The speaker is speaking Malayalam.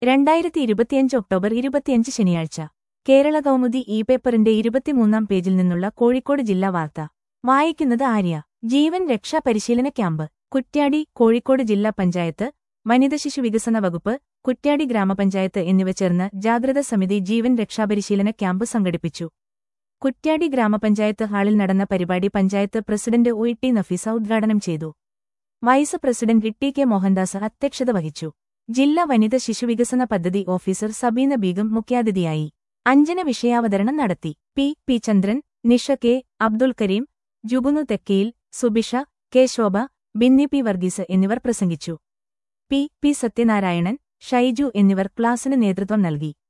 രണ്ടായിരത്തി ഇരുപത്തിയഞ്ച് ഒക്ടോബർ ഇരുപത്തിയഞ്ച് ശനിയാഴ്ച കേരള കൗമുദി ഇ പേപ്പറിന്റെ ഇരുപത്തിമൂന്നാം പേജിൽ നിന്നുള്ള കോഴിക്കോട് ജില്ലാ വാർത്ത വായിക്കുന്നത് ആര്യ ജീവൻ രക്ഷാ പരിശീലന ക്യാമ്പ് കുറ്റ്യാടി കോഴിക്കോട് ജില്ലാ പഞ്ചായത്ത് വനിത ശിശു വികസന വകുപ്പ് കുറ്റ്യാടി ഗ്രാമപഞ്ചായത്ത് എന്നിവ ചേർന്ന് ജാഗ്രത സമിതി ജീവൻ രക്ഷാപരിശീലന ക്യാമ്പ് സംഘടിപ്പിച്ചു കുറ്റ്യാടി ഗ്രാമപഞ്ചായത്ത് ഹാളിൽ നടന്ന പരിപാടി panchayat president O T Nafeesa ഉദ്ഘാടനം ചെയ്തു vice president T K Mohandas അധ്യക്ഷത വഹിച്ചു ജില്ലാ വനിത ശിശുവികസന പദ്ധതി ഓഫീസർ സബീന ബീഗം മുഖ്യാതിഥിയായി അഞ്ജന വിഷയാവതരണം നടത്തി P P Chandran Nisha K Abdul Kareem Jubunu Thekkayil Subisha K Shobha Binny P Varghese എന്നിവർ പ്രസംഗിച്ചു പി പി സത്യനാരായണൻ ഷൈജു എന്നിവർ ക്ലാസിന് നേതൃത്വം നൽകി